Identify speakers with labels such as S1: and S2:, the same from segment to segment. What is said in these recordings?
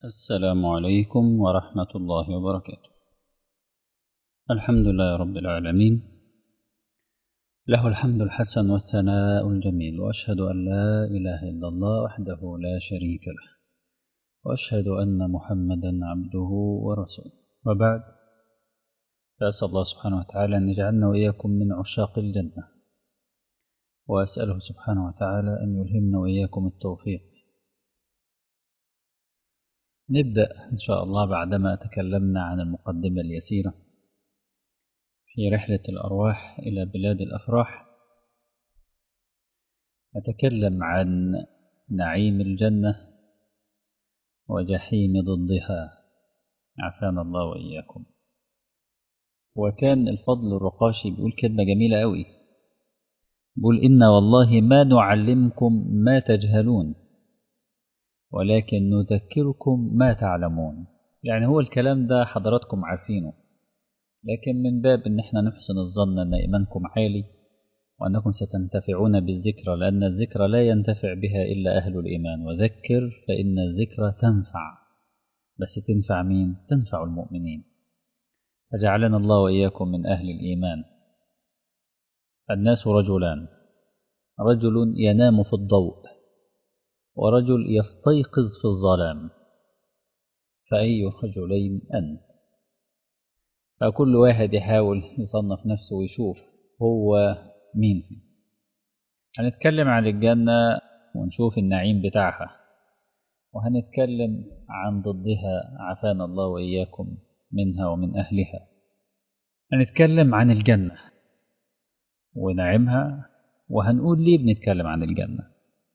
S1: السلام عليكم ورحمة الله وبركاته الحمد لله رب العالمين له الحمد الحسن والثناء الجميل وأشهد أن لا إله إلا الله وحده لا شريك له وأشهد أن محمدا عبده ورسوله وبعد فأسأل الله سبحانه وتعالى أن يجعلنا وإياكم من عشاق الجنة وأسأله سبحانه وتعالى أن يلهمنا وإياكم التوفيق نبدأ إن شاء الله بعدما تكلمنا عن المقدمة اليسيرة في رحلة الأرواح إلى بلاد الأفراح نتكلم عن نعيم الجنة وجحيم ضدها عافانا الله وإياكم وكان الفضل الرقاشي بيقول كلمة جميلة قوي بيقول إن والله ما نعلمكم ما تجهلون ولكن نذكركم ما تعلمون يعني هو الكلام ده حضراتكم عارفينه لكن من باب ان احنا نحسن الظن ان ايمانكم عالي وانكم ستنتفعون بالذكرى لان الذكرى لا ينتفع بها الا اهل الايمان وذكر فان الذكرى تنفع بس تنفع مين تنفع المؤمنين فجعلنا الله واياكم من اهل الايمان الناس رجلان رجل ينام في الضوء ورجل يستيقظ في الظلام فأي رجلين أنت فكل واحد يحاول يصنف نفسه ويشوف هو مين فيه هنتكلم عن الجنة ونشوف النعيم بتاعها وهنتكلم عن ضدها عافانا الله وإياكم منها ومن أهلها هنتكلم عن الجنة ونعيمها وهنقول ليه بنتكلم عن الجنة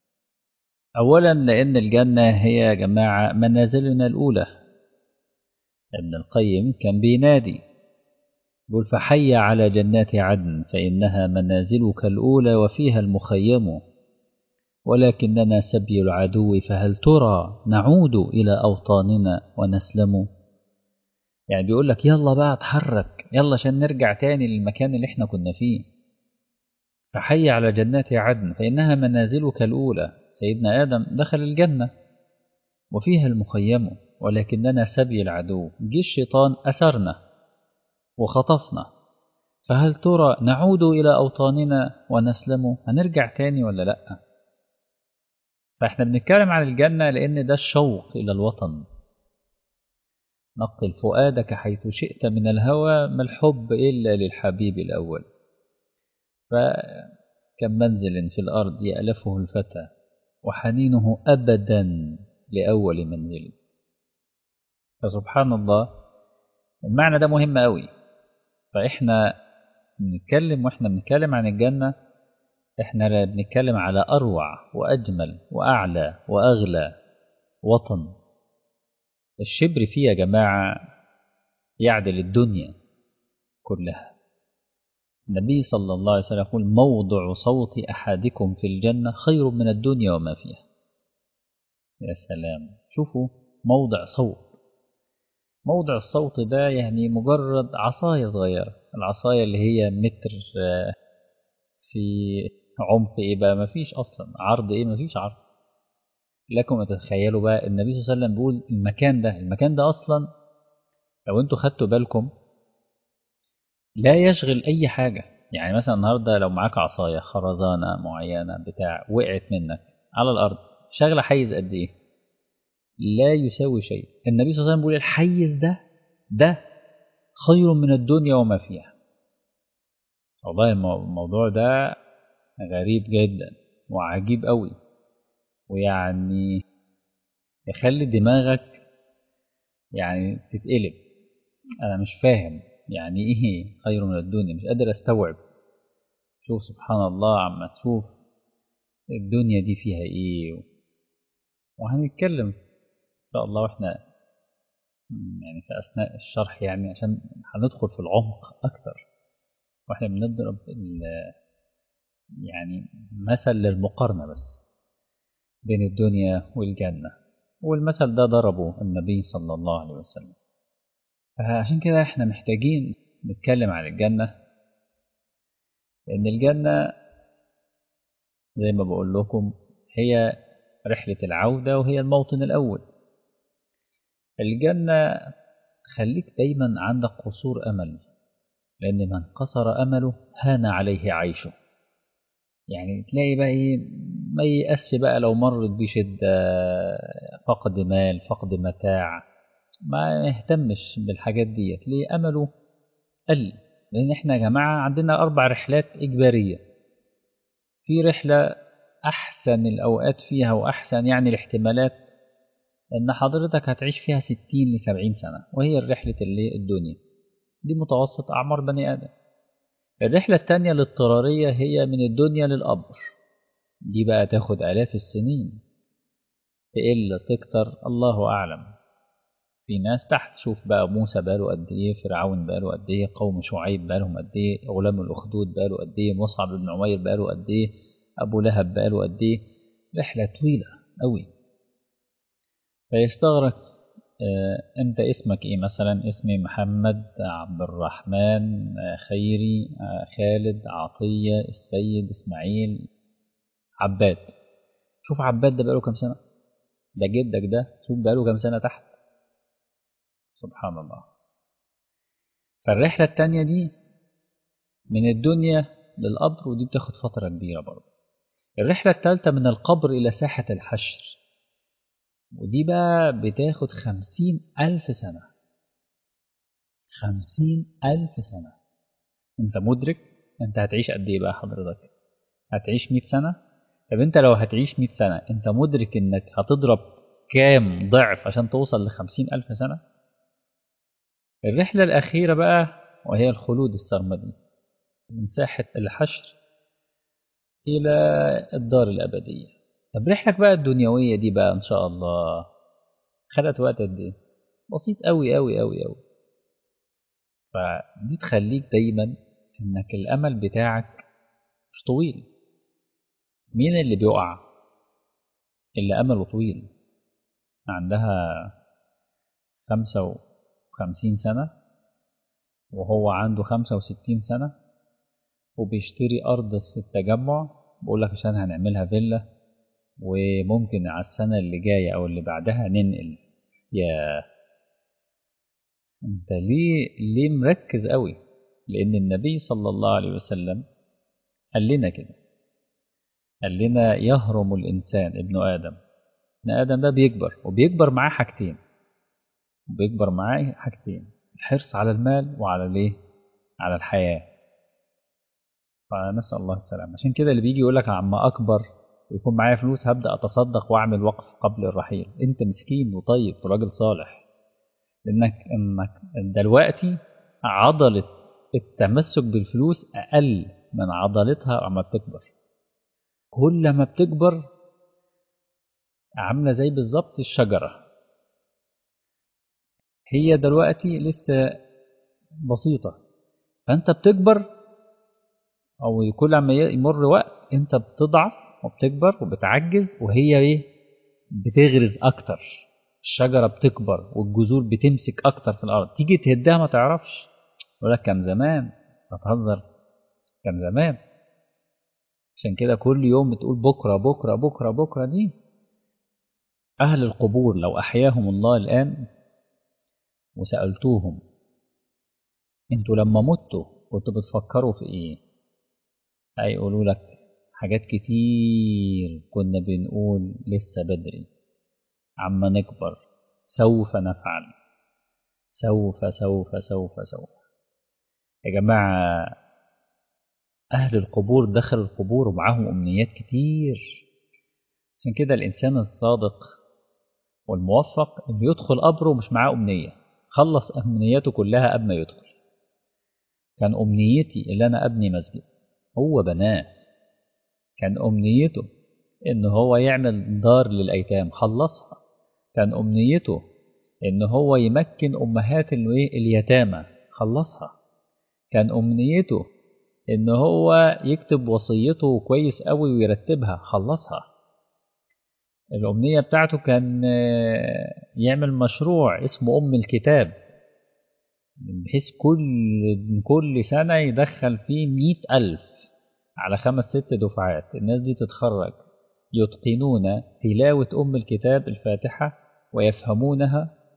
S1: أولا لأن الجنة هي يا جماعة منازلنا الأولى ابن القيم كان بينادي يقول فحي على جنات عدن فإنها منازلك الأولى وفيها المخيم ولكننا سبي العدو فهل ترى نعود إلى أوطاننا ونسلم يعني بيقول لك يلا بقى اتحرك يلا عشان نرجع تاني للمكان اللي احنا كنا فيه فحي على جنات عدن فإنها منازلك الأولى سيدنا آدم دخل الجنة وفيها المخيم ولكننا سبي العدو جه الشيطان أسرنا وخطفنا فهل ترى نعود إلى أوطاننا ونسلم هنرجع تاني ولا لأ فإحنا بنتكلم عن الجنة لأن ده الشوق إلى الوطن نقل فؤادك حيث شئت من الهوى ما الحب إلا للحبيب الأول فكم منزل في الأرض يألفه الفتى وحنينه أبدا لأول منزل فسبحان الله المعنى ده مهم قوي فإحنا بنتكلم وإحنا بنتكلم عن الجنة إحنا بنتكلم على أروع وأجمل وأعلى وأغلى وطن الشبر فيه يا جماعة يعدل الدنيا كلها النبي صلى الله عليه وسلم يقول موضع صوت أحدكم في الجنة خير من الدنيا وما فيها يا سلام شوفوا موضع صوت موضع الصوت ده يعني مجرد عصاية صغيرة العصاية اللي هي متر في عمق ايه بقى مفيش اصلا عرض ايه مفيش عرض لكم تتخيلوا بقى النبي صلى الله عليه وسلم بيقول المكان ده المكان ده اصلا لو انتوا خدتوا بالكم لا يشغل اي حاجه يعني مثلا النهارده لو معاك عصايه خرزانه معينه بتاع وقعت منك على الارض شغله حيز قد ايه لا يساوي شيء النبي صلى الله عليه وسلم بيقول الحيز ده ده خير من الدنيا وما فيها والله الموضوع ده غريب جدا وعجيب قوي ويعني يخلي دماغك يعني تتقلب انا مش فاهم يعني ايه خير من الدنيا مش قادر استوعب شوف سبحان الله عما تشوف الدنيا دي فيها ايه وهنتكلم ان شاء الله واحنا يعني في اثناء الشرح يعني عشان هندخل في العمق اكتر واحنا بنضرب يعني مثل للمقارنه بس بين الدنيا والجنه والمثل ده ضربه النبي صلى الله عليه وسلم فعشان كده احنا محتاجين نتكلم عن الجنة لأن الجنة زي ما بقول لكم هي رحلة العودة وهي الموطن الأول الجنة خليك دايما عندك قصور أمل لأن من قصر أمله هان عليه عيشه يعني تلاقي بقى إيه ما ييأسش بقى لو مرت بشدة فقد مال فقد متاع ما يهتمش بالحاجات دي تلاقي أمله قل لأن إحنا يا جماعة عندنا أربع رحلات إجبارية في رحلة أحسن الأوقات فيها وأحسن يعني الاحتمالات إن حضرتك هتعيش فيها ستين لسبعين سنة وهي الرحلة اللي الدنيا دي متوسط أعمار بني آدم الرحلة التانية الاضطرارية هي من الدنيا للقبر دي بقى تاخد آلاف السنين تقل تكتر الله أعلم في ناس تحت شوف بقى موسى بقاله قد ايه فرعون بقاله قد ايه قوم شعيب بقالهم قد ايه غلام الاخدود بقاله قد ايه مصعب بن عمير بقاله قد ايه ابو لهب بقاله قد ايه رحله طويله قوي فيستغرق آه انت اسمك ايه مثلا اسمي محمد عبد الرحمن آه خيري آه خالد عطيه السيد اسماعيل عباد شوف عباد ده بقاله كام سنه ده جدك ده شوف بقاله كام سنه تحت سبحان الله فالرحلة التانية دي من الدنيا للقبر ودي بتاخد فترة كبيرة برضه الرحلة التالتة من القبر إلى ساحة الحشر ودي بقى بتاخد خمسين ألف سنة خمسين ألف سنة أنت مدرك أنت هتعيش قد إيه بقى حضرتك هتعيش مئة سنة طب أنت لو هتعيش مئة سنة أنت مدرك إنك هتضرب كام ضعف عشان توصل لخمسين ألف سنة الرحلة الأخيرة بقى وهي الخلود السرمدي من ساحة الحشر إلى الدار الأبدية طب رحلك بقى الدنيوية دي بقى إن شاء الله خدت وقت قد إيه؟ بسيط أوي أوي أوي أوي فدي تخليك دايما إنك الأمل بتاعك مش طويل مين اللي بيقع؟ اللي أمله طويل عندها خمسة وخمسين سنة وهو عنده خمسة وستين سنة وبيشتري أرض في التجمع بقول لك عشان هنعملها فيلا وممكن على السنة اللي جاية أو اللي بعدها ننقل يا أنت ليه ليه مركز قوي لأن النبي صلى الله عليه وسلم قال لنا كده قال لنا يهرم الإنسان ابن آدم ابن آدم ده بيكبر وبيكبر معاه حاجتين بيكبر معاه حاجتين الحرص على المال وعلى الايه على الحياة فنسأل الله السلامة عشان كده اللي بيجي يقول لك عما أكبر ويكون معايا فلوس هبدأ أتصدق وأعمل وقف قبل الرحيل أنت مسكين وطيب وراجل صالح لأنك إنك دلوقتي عضلة التمسك بالفلوس أقل من عضلتها عما بتكبر كل ما بتكبر عاملة زي بالظبط الشجرة هي دلوقتي لسه بسيطة فأنت بتكبر أو كل ما يمر وقت أنت بتضعف وبتكبر وبتعجز وهي إيه بتغرز أكتر الشجرة بتكبر والجذور بتمسك أكتر في الأرض تيجي تهدها ما تعرفش يقول لك كان زمان بتهزر كان زمان عشان كده كل يوم بتقول بكرة بكرة بكرة بكرة دي أهل القبور لو أحياهم الله الآن وسألتوهم انتوا لما متوا كنتوا بتفكروا في ايه هيقولوا لك حاجات كتير كنا بنقول لسه بدري عما نكبر سوف نفعل سوف سوف سوف سوف يا جماعة أهل القبور دخل القبور ومعاهم أمنيات كتير عشان كده الإنسان الصادق والموفق إنه يدخل قبره ومش معاه أمنية خلص أمنياته كلها قبل ما يدخل كان أمنيتي اللي أنا أبني مسجد هو بناه كان أمنيته إن هو يعمل دار للأيتام خلصها كان أمنيته إن هو يمكن أمهات اليتامى خلصها كان أمنيته إن هو يكتب وصيته كويس قوي ويرتبها خلصها الأمنية بتاعته كان يعمل مشروع اسمه أم الكتاب بحيث كل كل سنة يدخل فيه مئة ألف على خمس ست دفعات الناس دي تتخرج يتقنون تلاوة أم الكتاب الفاتحة ويفهمونها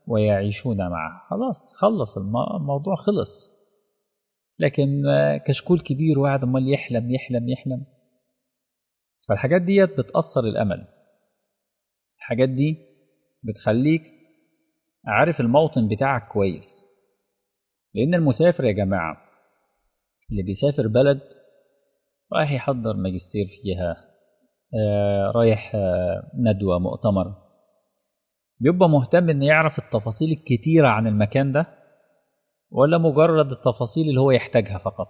S1: ويعيشون معه خلاص خلص الموضوع خلص لكن كشكول كبير وقاعد امال يحلم يحلم يحلم فالحاجات ديت بتأثر الأمل الحاجات دي بتخليك عارف الموطن بتاعك كويس لأن المسافر يا جماعة اللي بيسافر بلد رايح يحضر ماجستير فيها آه رايح آه ندوة مؤتمر بيبقى مهتم إن يعرف التفاصيل الكتيرة عن المكان ده ولا مجرد التفاصيل اللي هو يحتاجها فقط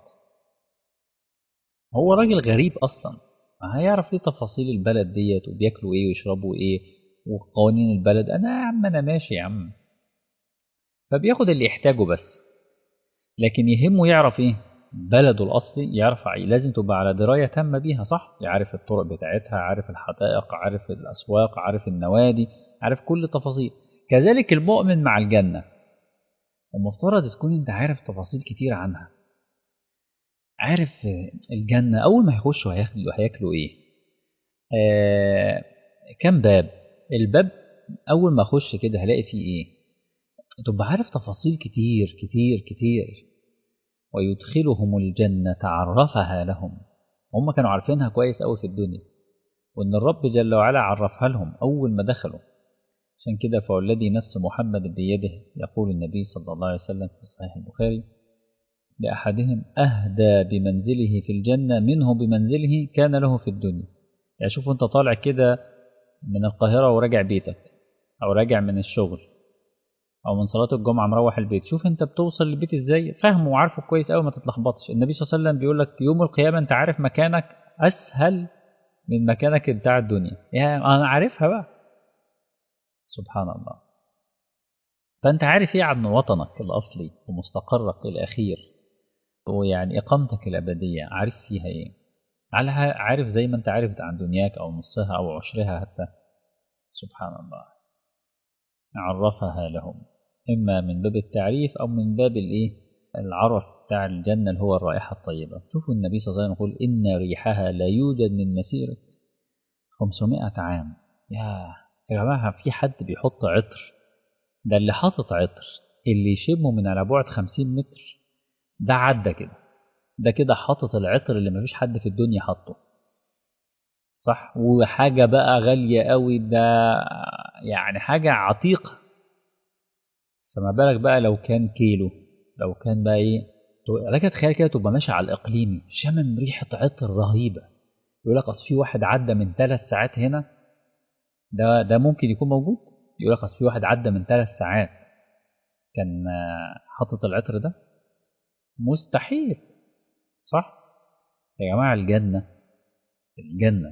S1: هو راجل غريب أصلا هيعرف ايه تفاصيل البلد ديت وبياكلوا ايه ويشربوا ايه وقوانين البلد انا يا عم انا ماشي يا عم فبياخد اللي يحتاجه بس لكن يهمه يعرف ايه بلده الاصلي يعرف لازم تبقى على درايه تامه بيها صح يعرف الطرق بتاعتها عارف الحدائق عارف الاسواق عارف النوادي عارف كل التفاصيل كذلك المؤمن مع الجنه المفترض تكون انت عارف تفاصيل كتير عنها عارف الجنة أول ما يخشوا هياكلوا هياكلوا إيه؟ آه كم باب؟ الباب أول ما أخش كده هلاقي فيه إيه؟ تبقى عارف تفاصيل كتير كتير كتير ويدخلهم الجنة عرفها لهم هم كانوا عارفينها كويس أوي في الدنيا وإن الرب جل وعلا عرفها لهم أول ما دخلوا عشان كده فوالذي نفس محمد بيده يقول النبي صلى الله عليه وسلم في صحيح البخاري لأحدهم أهدى بمنزله في الجنة منه بمنزله كان له في الدنيا يعني شوف أنت طالع كده من القاهرة وراجع بيتك أو راجع من الشغل أو من صلاة الجمعة مروح البيت شوف أنت بتوصل للبيت إزاي فاهمه وعارفه كويس أوي ما تتلخبطش النبي صلى الله عليه وسلم بيقول لك يوم القيامة أنت عارف مكانك أسهل من مكانك بتاع الدنيا يعني أنا عارفها بقى سبحان الله فأنت عارف إيه عن وطنك الأصلي ومستقرك الأخير ويعني إقامتك الأبدية عارف فيها إيه على عارف زي ما أنت عارف عن دنياك أو نصها أو عشرها حتى سبحان الله عرفها لهم إما من باب التعريف أو من باب الإيه العرف بتاع الجنة اللي هو الرائحة الطيبة شوفوا النبي صلى الله عليه وسلم يقول إن ريحها لا يوجد من مسيرة 500 عام يا يا جماعة في حد بيحط عطر ده اللي حاطط عطر اللي يشمه من على بعد 50 متر ده عدى كده ده كده حاطط العطر اللي مفيش حد في الدنيا حاطه صح وحاجة بقى غالية قوي ده يعني حاجة عتيقة فما بالك بقى لو كان كيلو لو كان بقى ايه لك تخيل كده تبقى ماشي على الاقليمي شامم ريحة عطر رهيبة يقول لك اصل في واحد عدى من ثلاث ساعات هنا ده ده ممكن يكون موجود يقول لك اصل في واحد عدى من ثلاث ساعات كان حاطط العطر ده مستحيل صح يا جماعة الجنة الجنة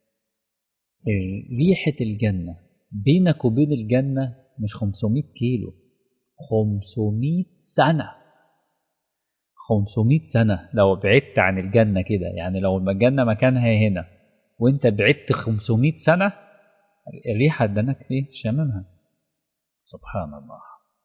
S1: ريحة الجنة بينك وبين الجنة مش 500 كيلو 500 سنة 500 سنة لو بعدت عن الجنة كده يعني لو الجنة مكانها هنا وانت بعدت 500 سنة الريحة دنك ايه شاممها سبحان الله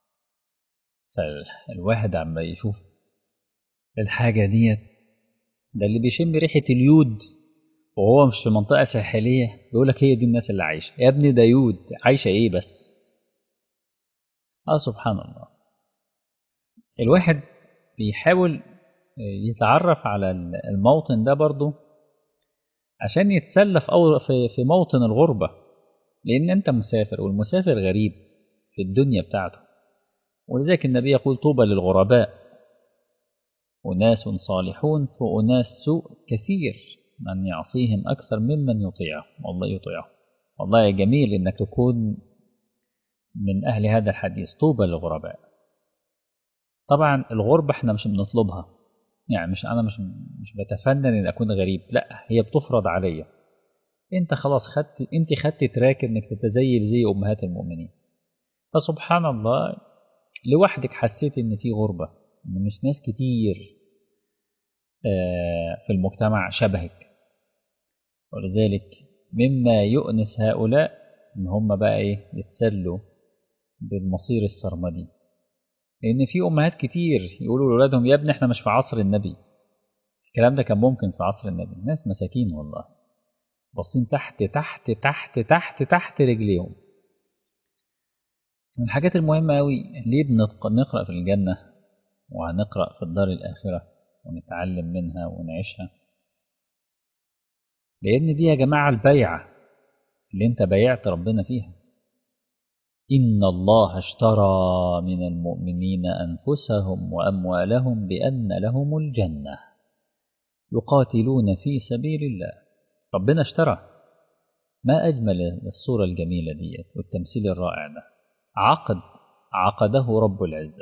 S1: فالواحد عم يشوف الحاجة ديت ده اللي بيشم ريحة اليود وهو مش في منطقة ساحلية بيقول لك هي دي الناس اللي عايشة يا ابني ده يود عايشة ايه بس اه سبحان الله الواحد بيحاول يتعرف على الموطن ده برضه عشان يتسلى في, أو في, في موطن الغربة لأن أنت مسافر والمسافر غريب في الدنيا بتاعته ولذلك النبي يقول طوبى للغرباء أناس صالحون وأناس سوء كثير من يعصيهم أكثر ممن يطيعه والله يطيعه والله جميل إنك تكون من أهل هذا الحديث طوبى للغرباء طبعا الغربة احنا مش بنطلبها يعني مش أنا مش مش بتفنن إن أكون غريب لا هي بتفرض عليا أنت خلاص خدت أنت خدت تراك إنك تتزيل زي أمهات المؤمنين فسبحان الله لوحدك حسيت إن في غربة إن مش ناس كتير في المجتمع شبهك ولذلك مما يؤنس هؤلاء إن هم بقى إيه يتسلوا بالمصير السرمدي لأن في أمهات كتير يقولوا لأولادهم يا ابني إحنا مش في عصر النبي الكلام ده كان ممكن في عصر النبي ناس مساكين والله باصين تحت تحت تحت تحت تحت رجليهم من الحاجات المهمة أوي ليه بنقرأ في الجنة وهنقرأ في الدار الآخرة ونتعلم منها ونعيشها لأن دي يا جماعة البيعة اللي انت بيعت ربنا فيها إن الله اشترى من المؤمنين أنفسهم وأموالهم بأن لهم الجنة يقاتلون في سبيل الله ربنا اشترى ما أجمل الصورة الجميلة دي والتمثيل الرائع ده عقد عقده رب العزة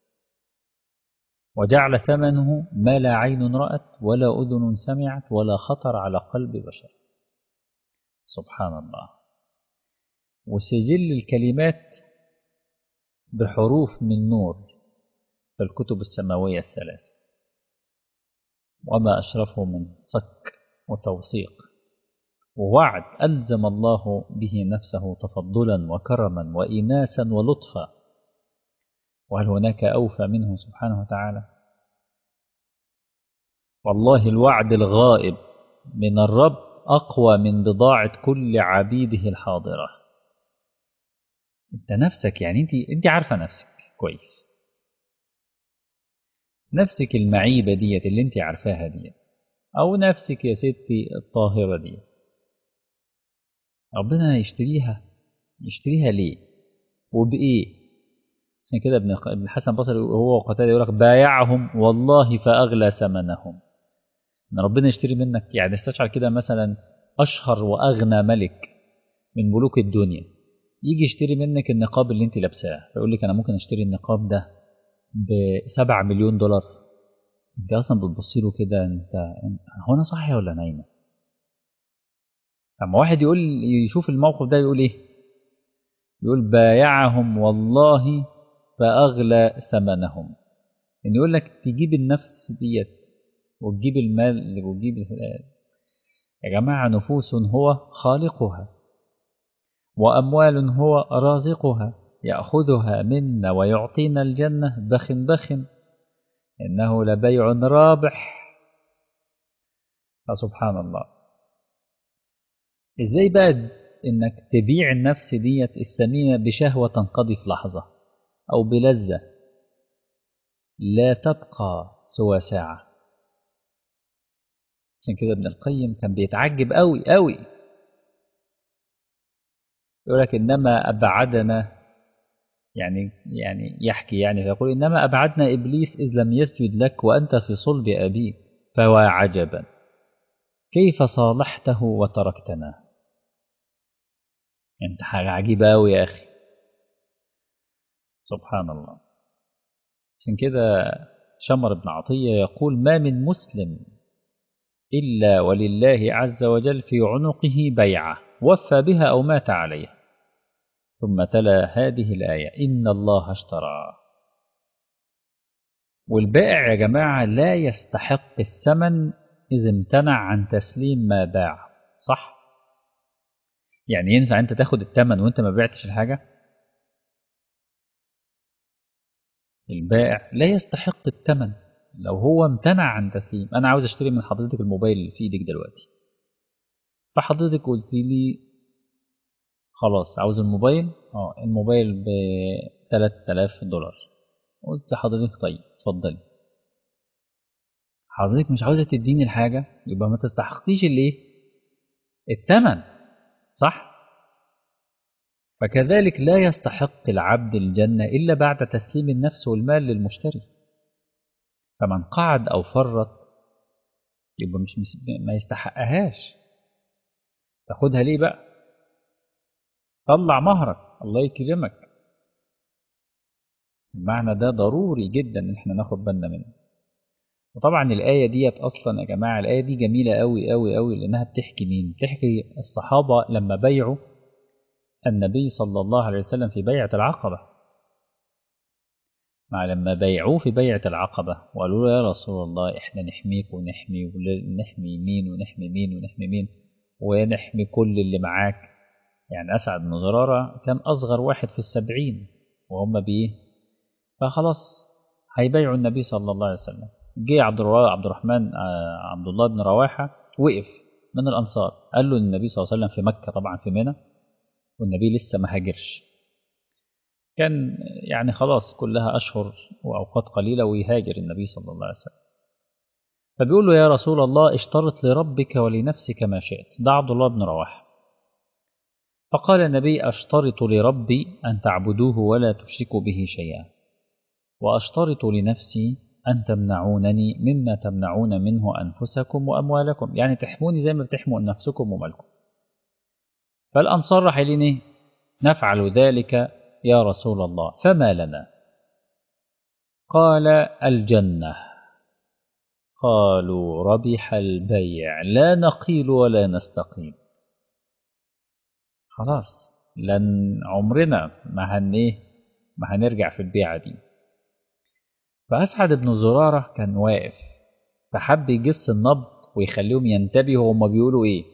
S1: وجعل ثمنه ما لا عين رأت ولا أذن سمعت ولا خطر على قلب بشر سبحان الله وسجل الكلمات بحروف من نور في الكتب السماوية الثلاثة وما أشرفه من صك وتوثيق ووعد ألزم الله به نفسه تفضلا وكرما وإناسا ولطفا وهل هناك أوفى منه سبحانه وتعالى والله الوعد الغائب من الرب أقوى من بضاعة كل عبيده الحاضرة أنت نفسك يعني أنت, أنت عارفة نفسك كويس نفسك المعيبة ديت اللي أنت عارفاها ديت أو نفسك يا ستي الطاهرة ديت ربنا يشتريها يشتريها ليه وبإيه عشان كده ابن ابن الحسن البصري هو وقتاده يقول لك بايعهم والله فأغلى ثمنهم ان ربنا يشتري منك يعني استشعر كده مثلا اشهر واغنى ملك من ملوك الدنيا يجي يشتري منك النقاب اللي انت لابساه فيقول لك انا ممكن اشتري النقاب ده ب 7 مليون دولار انت اصلا بتبص له كده انت هو انا صاحي ولا نايمه لما واحد يقول يشوف الموقف ده يقول ايه يقول بايعهم والله فاغلى ثمنهم ان يقول لك تجيب النفس ديت وتجيب المال وتجيب يا جماعة نفوس هو خالقها وأموال هو رازقها يأخذها منا ويعطينا الجنة بخ بخ إنه لبيع رابح فسبحان الله إزاي بقى إنك تبيع النفس ديت الثمينة بشهوة تنقضي في لحظة أو بلذة لا تبقى سوى ساعة عشان كده ابن القيم كان بيتعجب قوي قوي يقول لك انما ابعدنا يعني يعني يحكي يعني فيقول انما ابعدنا ابليس اذ لم يسجد لك وانت في صلب ابيك فوا عجبا كيف صالحته وتركتنا انت حاجه عجيبه قوي يا اخي سبحان الله عشان كده شمر بن عطيه يقول ما من مسلم إلا ولله عز وجل في عنقه بيعة وفى بها أو مات عليها ثم تلا هذه الآية إن الله اشترى والبائع يا جماعة لا يستحق الثمن إذا امتنع عن تسليم ما باع صح؟ يعني ينفع أنت تاخد الثمن وأنت ما بعتش الحاجة؟ البائع لا يستحق الثمن لو هو امتنع عن تسليم انا عاوز اشتري من حضرتك الموبايل اللي في ايدك دلوقتي فحضرتك قلت لي خلاص عاوز الموبايل اه الموبايل ب 3000 دولار قلت لحضرتك طيب اتفضلي حضرتك مش عاوزه تديني الحاجه يبقى ما تستحقيش الايه الثمن صح فكذلك لا يستحق العبد الجنه الا بعد تسليم النفس والمال للمشتري فمن قعد أو فرط يبقى مش ما يستحقهاش تاخدها ليه بقى طلع مهرك الله يكرمك المعنى ده ضروري جدا ان احنا ناخد بالنا منه وطبعا الآية ديت أصلا يا جماعة الآية دي جميلة أوي أوي أوي لأنها بتحكي مين؟ بتحكي الصحابة لما بيعوا النبي صلى الله عليه وسلم في بيعة العقبة مع لما بيعوه في بيعة العقبة وقالوا له يا رسول الله احنا نحميك ونحمي ونحمي مين ونحمي مين ونحمي مين ونحمي كل اللي معاك يعني أسعد بن زرارة كان أصغر واحد في السبعين وهم بيه فخلاص هيبيعوا النبي صلى الله عليه وسلم جه عبد عبد الرحمن عبد الله بن رواحة وقف من الأنصار قال له النبي صلى الله عليه وسلم في مكة طبعا في منى والنبي لسه ما هاجرش كان يعني خلاص كلها أشهر وأوقات قليلة ويهاجر النبي صلى الله عليه وسلم فبيقول له يا رسول الله اشترط لربك ولنفسك ما شئت ده عبد الله بن رواحه فقال النبي أشترط لربي أن تعبدوه ولا تشركوا به شيئا وأشترط لنفسي أن تمنعونني مما تمنعون منه أنفسكم وأموالكم يعني تحموني زي ما بتحموا نفسكم ومالكم فالأنصار راح لي نفعل ذلك يا رسول الله فما لنا قال الجنة قالوا ربح البيع لا نقيل ولا نستقيم خلاص لن عمرنا ما هن ايه ما هنرجع في البيعة دي فأسعد بن زرارة كان واقف فحب يجس النبض ويخليهم ينتبهوا هما بيقولوا ايه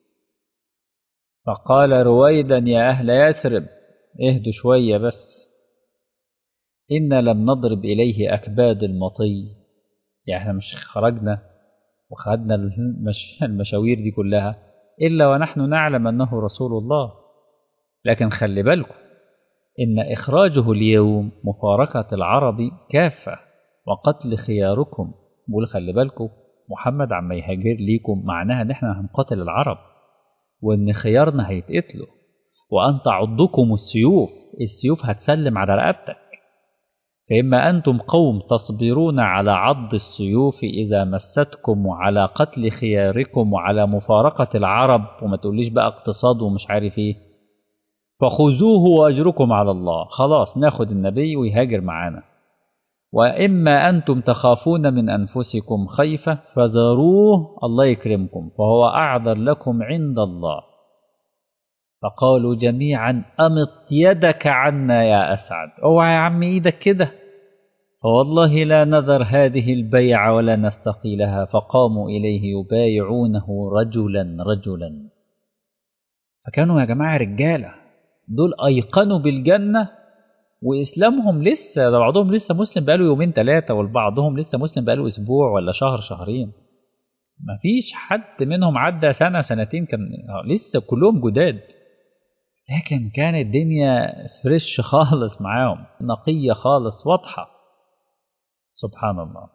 S1: فقال رويدا يا أهل يثرب اهدوا شوية بس إنا لم نضرب إليه أكباد المطي يعني احنا مش خرجنا وخدنا المش... المشاوير دي كلها إلا ونحن نعلم أنه رسول الله لكن خلي بالكم إن إخراجه اليوم مفارقة العرب كافة وقتل خياركم بقول خلي بالكم محمد عم يهاجر ليكم معناها إن إحنا هنقاتل العرب وإن خيارنا هيتقتلوا وأن تعضكم السيوف السيوف هتسلم على رقبتك فإما أنتم قوم تصبرون على عض السيوف إذا مستكم وعلى قتل خياركم وعلى مفارقة العرب وما تقوليش بقى اقتصاد ومش عارف ايه فخذوه وأجركم على الله خلاص ناخد النبي ويهاجر معانا وإما أنتم تخافون من أنفسكم خيفة فذروه الله يكرمكم فهو أعذر لكم عند الله فقالوا جميعا أمط يدك عنا يا أسعد اوعى يا عم إيدك كده فوالله لا نذر هذه البيع ولا نستقيلها فقاموا إليه يبايعونه رجلا رجلا فكانوا يا جماعة رجالة دول أيقنوا بالجنة وإسلامهم لسه ده بعضهم لسه مسلم بقاله يومين ثلاثة والبعضهم لسه مسلم بقاله أسبوع ولا شهر شهرين مفيش حد منهم عدى سنة سنتين كان لسه كلهم جداد لكن كانت الدنيا فريش خالص معاهم نقية خالص واضحة سبحان الله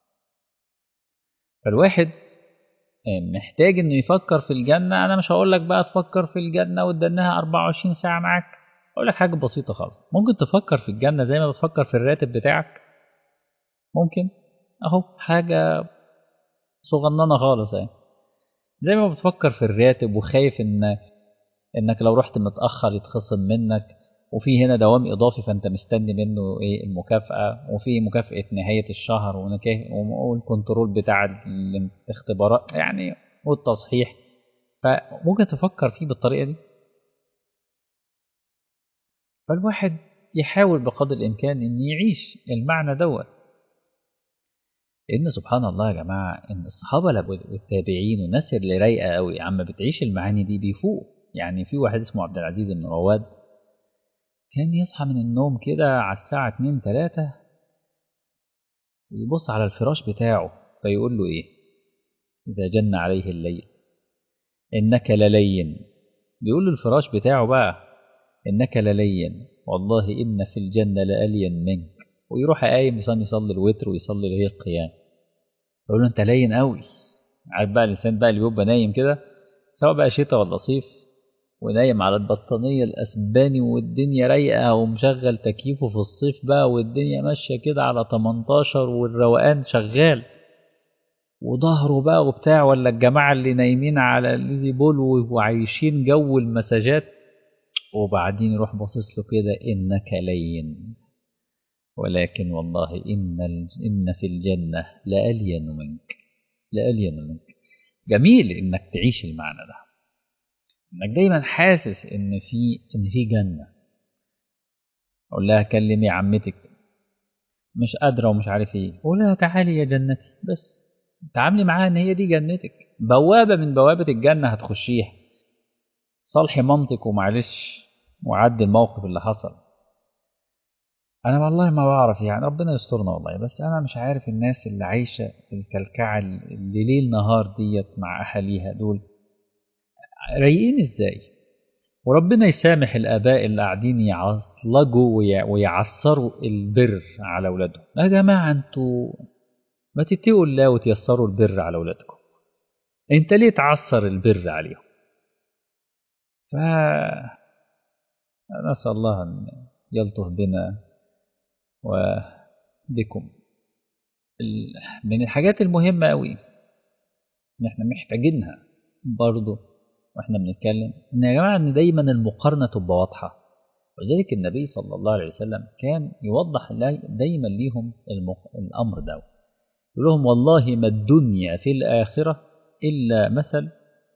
S1: فالواحد محتاج انه يفكر في الجنة انا مش هقول لك بقى تفكر في الجنة وتدنها 24 ساعة معاك اقول لك حاجة بسيطة خالص ممكن تفكر في الجنة زي ما بتفكر في الراتب بتاعك ممكن اهو حاجة صغننة خالص يعني زي ما بتفكر في الراتب وخايف ان انك لو رحت متاخر يتخصم منك وفي هنا دوام اضافي فانت مستني منه ايه المكافاه وفي مكافاه نهايه الشهر والكنترول بتاع الاختبارات يعني والتصحيح فممكن تفكر فيه بالطريقه دي فالواحد يحاول بقدر الامكان ان يعيش المعنى دوت لان سبحان الله يا جماعه ان الصحابه والتابعين والناس اللي رايقه قوي عم بتعيش المعاني دي بيفوق يعني في واحد اسمه عبد العزيز بن رواد كان يصحى من النوم كده على الساعة 2 3 ويبص على الفراش بتاعه فيقول له إيه إذا جن عليه الليل إنك للين بيقول له الفراش بتاعه بقى إنك للين والله إن في الجنة لألين منك ويروح قايم يصلي يصلي الوتر ويصلي اللي هي القيام يقول له أنت لين قوي عارف بقى الإنسان بقى اللي بيبقى نايم كده سواء بقى شتاء ولا صيف ونايم على البطانية الأسباني والدنيا رايقة ومشغل تكييفه في الصيف بقى والدنيا ماشية كده على 18 والروقان شغال وظهره بقى وبتاع ولا الجماعة اللي نايمين على الليزي بول وعايشين جو المساجات وبعدين يروح باصص له كده إنك لين ولكن والله إن إن في الجنة لألين منك لألين منك جميل إنك تعيش المعنى ده انك دايما حاسس ان في ان في جنه اقول لها كلمي عمتك مش قادره ومش عارف ايه قول لها تعالي يا جنتي بس تعاملي معاها ان هي دي جنتك بوابه من بوابه الجنه هتخشيها صالحي مامتك ومعلش وعدي الموقف اللي حصل انا والله ما بعرف يعني ربنا يسترنا والله بس انا مش عارف الناس اللي عايشه في الكلكعه اللي ليل نهار ديت مع اهاليها دول رايقين ازاي وربنا يسامح الآباء اللي قاعدين يعصلجوا ويعصروا البر على أولادهم يا جماعة أنتوا ما تتقوا الله وتيسروا البر على أولادكم أنت ليه تعصر البر عليهم ف نسأل الله أن يلطف بنا وبكم من الحاجات المهمة أوي إن إحنا محتاجينها برضه واحنا بنتكلم ان يا جماعه ان دايما المقارنه تبقى واضحه ولذلك النبي صلى الله عليه وسلم كان يوضح دايما ليهم الامر ده يقول لهم والله ما الدنيا في الاخره الا مثل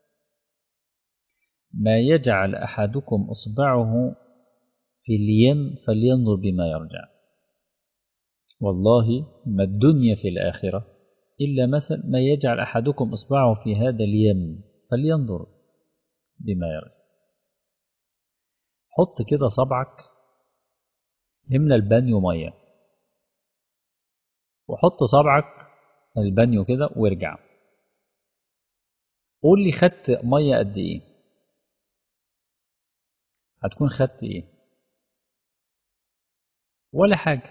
S1: ما يجعل احدكم اصبعه في اليم فلينظر بما يرجع والله ما الدنيا في الاخره الا مثل ما يجعل احدكم اصبعه في هذا اليم فلينظر بما يرجع حط كده صبعك املى البانيو ميه وحط صبعك البانيو كده وارجع قول لي خدت ميه قد ايه هتكون خدت ايه ولا حاجه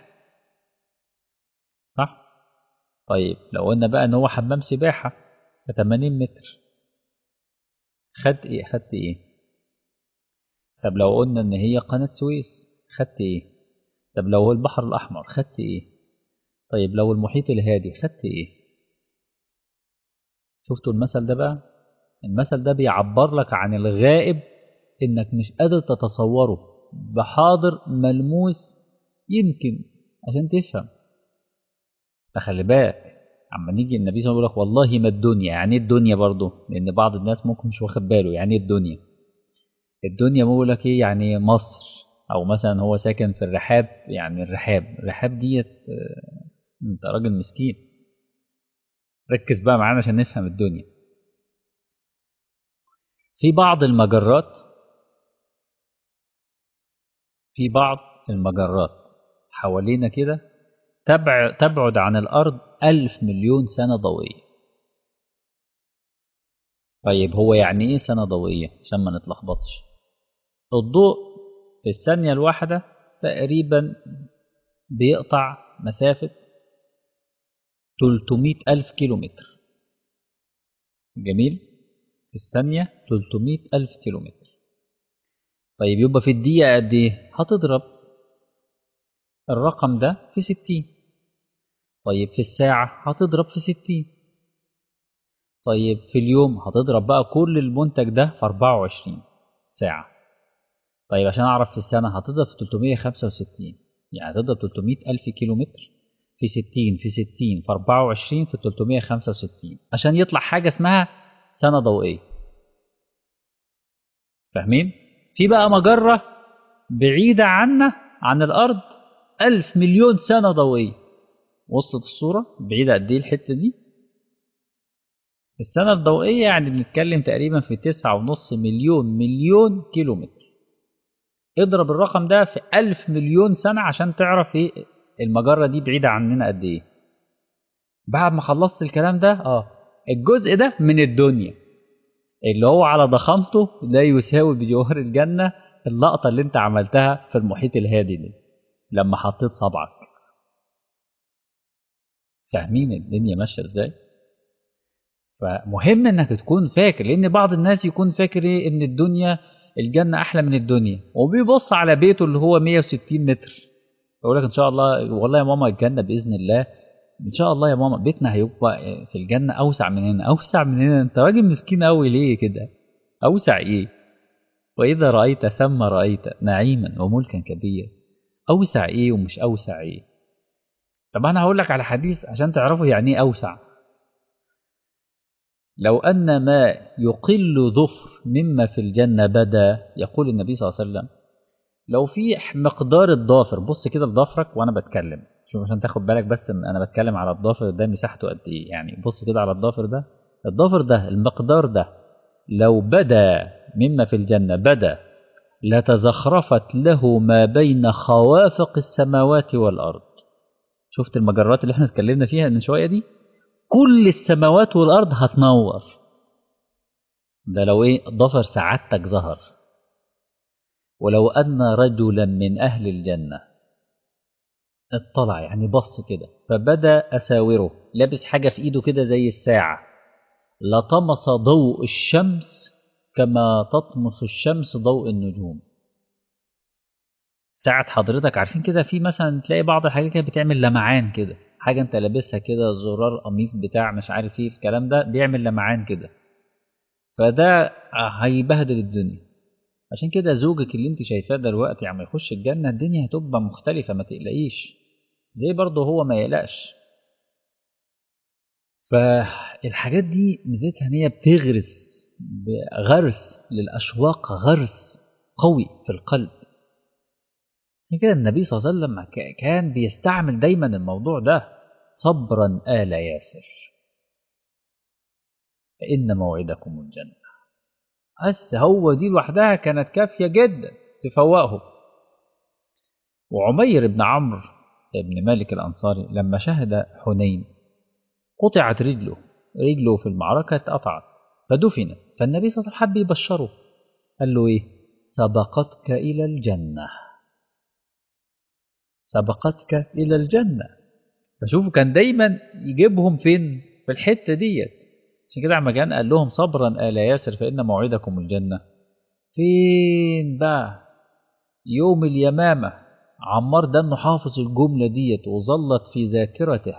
S1: صح طيب لو قلنا بقى ان هو حمام سباحه ف 80 متر خدت ايه خدت ايه طب لو قلنا ان هي قناة سويس خدت ايه طب لو هو البحر الاحمر خدت ايه طيب لو المحيط الهادي خدت ايه شفتوا المثل ده بقى المثل ده بيعبر لك عن الغائب انك مش قادر تتصوره بحاضر ملموس يمكن عشان تفهم فخلي بالك اما نيجي النبي صلى الله عليه وسلم يقول لك والله ما الدنيا يعني ايه الدنيا برضه لان بعض الناس ممكن مش واخد باله يعني ايه الدنيا الدنيا بقول لك ايه يعني مصر او مثلا هو ساكن في الرحاب يعني الرحاب الرحاب ديت انت راجل مسكين ركز بقى معانا عشان نفهم الدنيا في بعض المجرات في بعض المجرات حوالينا كده تبعد عن الأرض ألف مليون سنة ضوئية طيب هو يعني إيه سنة ضوئية عشان ما نتلخبطش الضوء في الثانية الواحدة تقريبا بيقطع مسافة 300 ألف كيلومتر جميل في الثانية 300 ألف كيلومتر طيب يبقى في الدقيقة قد إيه هتضرب الرقم ده في 60 طيب في الساعة هتضرب في 60 طيب في اليوم هتضرب بقى كل المنتج ده في 24 ساعة طيب عشان أعرف في السنة هتضرب في 365 يعني هتضرب 300 ألف كيلو متر في 60 في 60 في 24 في 365 عشان يطلع حاجة اسمها سنة ضوئية فاهمين؟ في بقى مجرة بعيدة عنا عن الأرض ألف مليون سنة ضوئية وصلت الصورة بعيدة قد إيه الحتة دي السنة الضوئية يعني بنتكلم تقريبا في تسعة ونص مليون مليون كيلو متر اضرب الرقم ده في ألف مليون سنة عشان تعرف ايه المجرة دي بعيدة عننا قد ايه بعد ما خلصت الكلام ده اه الجزء ده من الدنيا اللي هو على ضخامته ده يساوي بجوهر الجنة اللقطة اللي انت عملتها في المحيط الهادي دي لما حطيت صبعك فاهمين الدنيا ماشيه ازاي فمهم انك تكون فاكر لان بعض الناس يكون فاكر ايه ان الدنيا الجنه احلى من الدنيا وبيبص على بيته اللي هو 160 متر يقول لك ان شاء الله والله يا ماما الجنه باذن الله ان شاء الله يا ماما بيتنا هيبقى في الجنه اوسع من هنا اوسع من هنا انت راجل مسكين قوي ليه كده اوسع ايه واذا رايت ثم رايت نعيما وملكا كبيرا اوسع ايه ومش اوسع ايه طب انا هقول لك على حديث عشان تعرفوا يعني ايه اوسع لو ان ما يقل ظفر مما في الجنه بدا يقول النبي صلى الله عليه وسلم لو في مقدار الضافر بص كده لضفرك وانا بتكلم شوف عشان تاخد بالك بس ان انا بتكلم على الضافر ده مساحته قد ايه يعني بص كده على الضافر ده الضافر ده المقدار ده لو بدا مما في الجنه بدا لتزخرفت له ما بين خوافق السماوات والارض شفت المجرات اللي احنا اتكلمنا فيها من شويه دي كل السماوات والارض هتنور ده لو ايه ضفر سعادتك ظهر ولو أن رجلا من أهل الجنة اطلع يعني بص كده فبدا أساوره لابس حاجة في إيده كده زي الساعة لطمس ضوء الشمس كما تطمس الشمس ضوء النجوم ساعة حضرتك عارفين كده في مثلا تلاقي بعض الحاجات كده بتعمل لمعان كده حاجة انت لابسها كده زرار قميص بتاع مش عارف ايه الكلام ده بيعمل لمعان كده فده هيبهدل الدنيا عشان كده زوجك اللي انت شايفاه دلوقتي عم يخش الجنة الدنيا هتبقى مختلفة ما تقلقيش زي برضه هو ما يقلقش فالحاجات دي ميزتها ان هي بتغرس غرس للأشواق غرس قوي في القلب عشان كده النبي صلى الله عليه وسلم كان بيستعمل دايما الموضوع ده صبرا آل ياسر فإن موعدكم الجنة بس هو دي لوحدها كانت كافية جدا تفوقه وعمير بن عمرو بن مالك الأنصاري لما شهد حنين قطعت رجله رجله في المعركة اتقطعت فدفن فالنبي صلى الله عليه وسلم حب يبشره قال له ايه سبقتك إلى الجنة سبقتك إلى الجنة فشوفوا كان دايما يجيبهم فين في الحتة ديت عشان كده عم كان قال لهم صبرا آل ياسر فإن موعدكم الجنة فين بقى يوم اليمامة عمار ده انه حافظ الجملة ديت وظلت في ذاكرته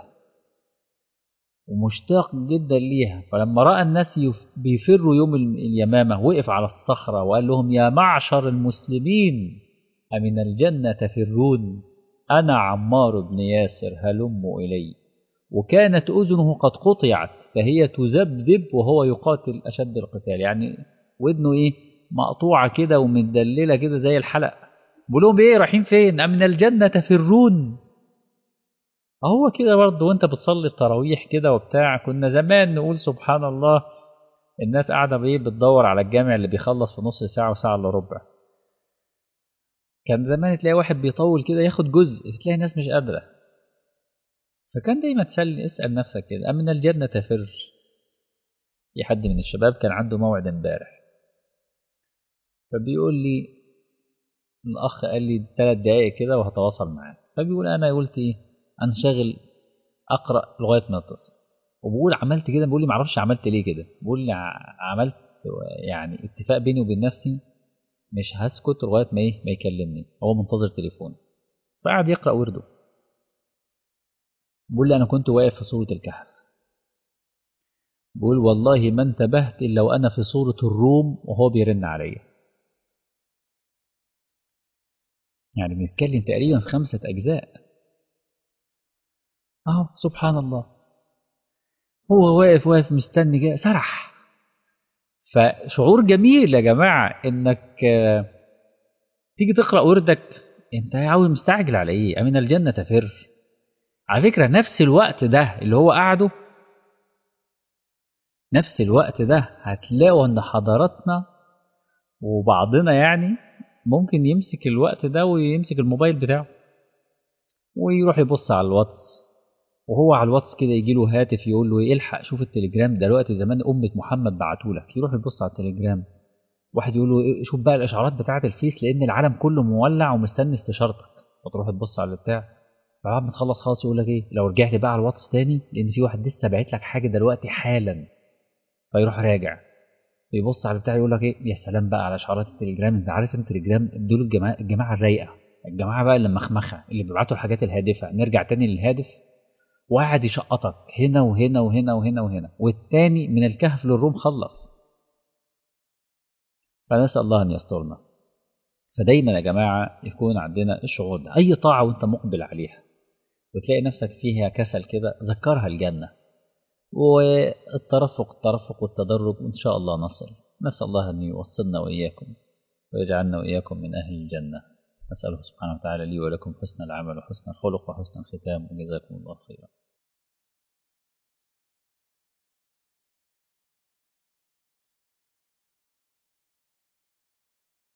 S1: ومشتاق جدا ليها فلما رأى الناس بيفروا يوم اليمامة وقف على الصخرة وقال لهم يا معشر المسلمين أمن الجنة تفرون أنا عمار بن ياسر هلموا إلي وكانت أذنه قد قطعت فهي تذبذب وهو يقاتل أشد القتال يعني ودنه إيه مقطوعة كده ومدللة كده زي الحلق بقول لهم إيه رايحين فين أمن الجنة تفرون هو كده برضه وانت بتصلي التراويح كده وبتاع كنا زمان نقول سبحان الله الناس قاعدة بإيه بتدور على الجامع اللي بيخلص في نص ساعة وساعة إلا ربع كان زمان تلاقي واحد بيطول كده ياخد جزء تلاقي ناس مش قادرة فكان دايما تسأل اسأل نفسك كده أمن الجنة تفر في حد من الشباب كان عنده موعد امبارح فبيقول لي الأخ قال لي ثلاث دقايق كده وهتواصل معاه فبيقول أنا قلت إيه أنشغل أقرأ لغاية ما أتصل وبقول عملت كده بيقول لي معرفش عملت ليه كده بيقول لي عملت يعني اتفاق بيني وبين نفسي مش هسكت لغايه ما ايه ما يكلمني هو منتظر تليفون فقعد يقرا ورده بيقول لي انا كنت واقف في سوره الكهف بيقول والله ما انتبهت الا وانا في سوره الروم وهو بيرن عليا يعني بنتكلم تقريبا خمسة أجزاء أهو سبحان الله هو واقف واقف مستني جاي سرح فشعور جميل يا جماعة إنك تيجي تقرأ وردك أنت عاوز مستعجل على إيه؟ أمن الجنة تفر على فكرة نفس الوقت ده اللي هو قعده نفس الوقت ده هتلاقوا إن حضراتنا وبعضنا يعني ممكن يمسك الوقت ده ويمسك الموبايل بتاعه ويروح يبص على الواتس وهو على الواتس كده يجي له هاتف يقول له الحق شوف التليجرام دلوقتي زمان أمة محمد بعتولك يروح يبص على التليجرام واحد يقول له شوف بقى الإشعارات بتاعة الفيس لأن العالم كله مولع ومستني استشارتك فتروح تبص على البتاع فبعد ما تخلص خلاص يقول لك ايه لو رجعت بقى على الواتس تاني لأن في واحد لسه باعت لك حاجة دلوقتي حالا فيروح راجع يبص على البتاع يقول لك ايه يا سلام بقى على اشعارات التليجرام انت عارف ان التليجرام دول الجماعه الجماعه الرايقه الجماعه بقى اللي مخمخه اللي بيبعتوا الحاجات الهادفه نرجع تاني للهادف وقاعد يشقطك هنا وهنا وهنا وهنا وهنا والتاني من الكهف للروم خلص فنسال الله ان يسترنا فدايما يا جماعه يكون عندنا الشعور ده اي طاعه وانت مقبل عليها وتلاقي نفسك فيها كسل كده ذكرها الجنه والترفق الترفق والتدرج وإن شاء الله نصل نسأل الله أن يوصلنا وإياكم ويجعلنا وإياكم من أهل الجنة نسأله سبحانه وتعالى لي ولكم حسن العمل وحسن الخلق وحسن الختام وجزاكم الله خيرا